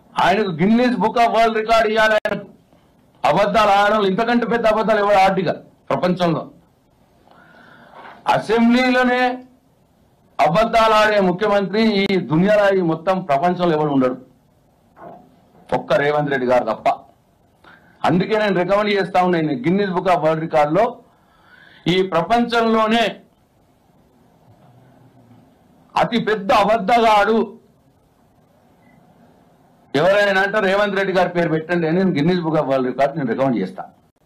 ఆయనకు Guinness book of world record ఇవ్వాలి ఆయనకు అబద్ధాలు ఆడడం ఇంతకంటే పెద్ద అబద్ధాలు ఎవరు ఆర్టిగా ప్రపంచంలో అసెంబ్లీలోనే అబద్ధాలు ఆడే ముఖ్యమంత్రి ఈ దునియాలో ఈ మొత్తం ప్రపంచంలో ఎవరు ఉండడు ఒక్క రేవంత్ రెడ్డి గారు తప్ప అందుకే నేను రికమెండ్ చేస్తా ఉన్నాను గిన్నీస్ బుక్ ఆఫ్ వరల్డ్ రికార్డులో ఈ ప్రపంచంలోనే అతి పెద్ద అబద్ధగాడు ఎవరైనా అంటే రేవంత్ రెడ్డి గారి పేరు పెట్టండి అని నేను Guinness book of world record నేను రికమెండ్ చేస్తా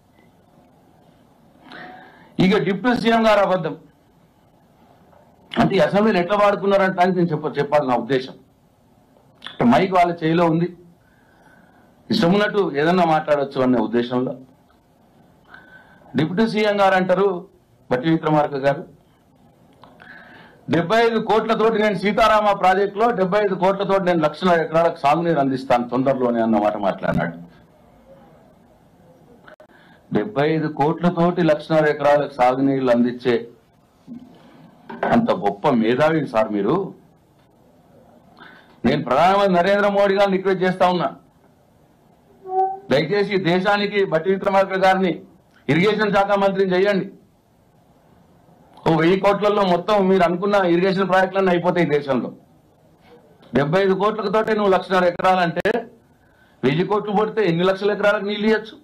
ఇక డిప్యూటీ సీఎం గారు అబద్ధం అంటే ఈ అసెంబ్లీని ఎట్లా వాడుకున్నారంటే అని నేను చెప్ప చెప్పాలి నా ఉద్దేశం అంటే మైక్ వాళ్ళ చేయిలో ఉంది ఇష్టం ఉన్నట్టు ఏదన్నా మాట్లాడొచ్చు అనే ఉద్దేశంలో డిప్యూటీ సీఎం గారు అంటారు బట్టి విక్రమార్క గారు డెబ్బై ఐదు కోట్లతోటి నేను సీతారామ ప్రాజెక్టులో డెబ్బై ఐదు కోట్లతోటి నేను లక్షల ఎకరాలకు సాగునీరు అందిస్తాను తొందరలోనే అన్నమాట మాట్లాడినాడు డెబ్బై ఐదు కోట్లతోటి లక్షన్నర ఎకరాలకు సాగునీళ్లు అందించే అంత గొప్ప మేధావి సార్ మీరు నేను ప్రధానమంత్రి నరేంద్ర మోడీ గారిని రిక్వెస్ట్ చేస్తా ఉన్నా దయచేసి దేశానికి బట్టి విక్రమార్క గారిని ఇరిగేషన్ శాఖ మంత్రిని చేయండి ఓ వెయ్యి కోట్లలో మొత్తం మీరు అనుకున్న ఇరిగేషన్ ప్రాజెక్టులన్నీ అయిపోతాయి దేశంలో డెబ్బై ఐదు కోట్లతోటే నువ్వు లక్షన్నర ఎకరాలంటే వెయ్యి కోట్లు పడితే ఎన్ని లక్షల ఎకరాలకు నీళ్ళు ఇవ్వచ్చు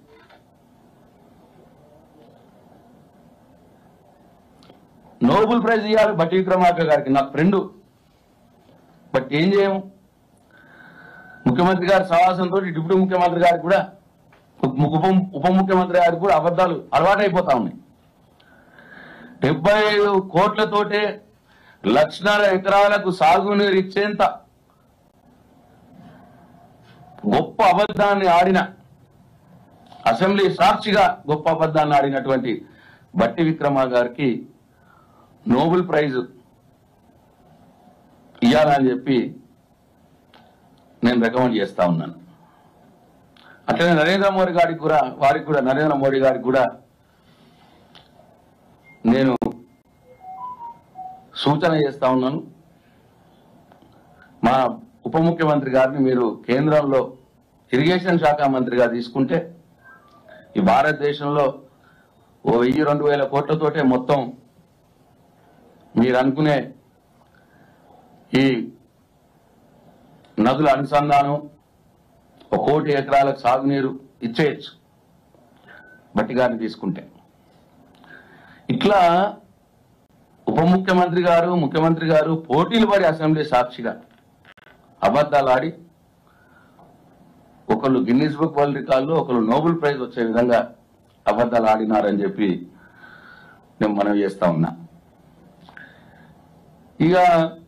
నోబెల్ ప్రైజ్ ఇవ్వాలి బట్టి విక్రమార్క గారికి నాకు ఫ్రెండ్ బట్ ఏం చేయము ముఖ్యమంత్రి గారి సమావేశంతో డిప్యూటీ ముఖ్యమంత్రి గారికి కూడా ఉప ఉప ముఖ్యమంత్రి గారికి కూడా అబద్ధాలు అలవాటైపోతా ఉన్నాయి డెబ్బై ఐదు కోట్లతోటే లక్షన్నర ఎకరాలకు సాగునీరు ఇచ్చేంత గొప్ప అబద్ధాన్ని ఆడిన అసెంబ్లీ సాక్షిగా గొప్ప అబద్ధాన్ని ఆడినటువంటి బట్టి విక్రమ గారికి నోబెల్ ప్రైజ్ ఇవ్వాలని చెప్పి నేను రికమెండ్ చేస్తా ఉన్నాను అట్లనే నరేంద్ర మోడీ గారికి కూడా వారికి కూడా నరేంద్ర మోడీ గారికి కూడా నేను సూచన చేస్తా ఉన్నాను మా ఉప ముఖ్యమంత్రి గారిని మీరు కేంద్రంలో ఇరిగేషన్ శాఖ మంత్రిగా తీసుకుంటే ఈ భారతదేశంలో ఓ వెయ్యి రెండు వేల కోట్లతోటే మొత్తం మీరు అనుకునే ఈ నదుల అనుసంధానం ఒక కోటి ఎకరాలకు సాగునీరు ఇచ్చేయచ్చు బట్టి గారిని తీసుకుంటే ఇట్లా ఉప ముఖ్యమంత్రి గారు ముఖ్యమంత్రి గారు పోటీలు పడి అసెంబ్లీ సాక్షిగా అబద్ధాలు ఆడి ఒకళ్ళు గిన్నీస్ బుక్ వరల్డ్ రికార్డులో ఒకళ్ళు నోబెల్ ప్రైజ్ వచ్చే విధంగా అబద్ధాలు ఆడినారని చెప్పి నేను మనం చేస్తా ఉన్నా ఇక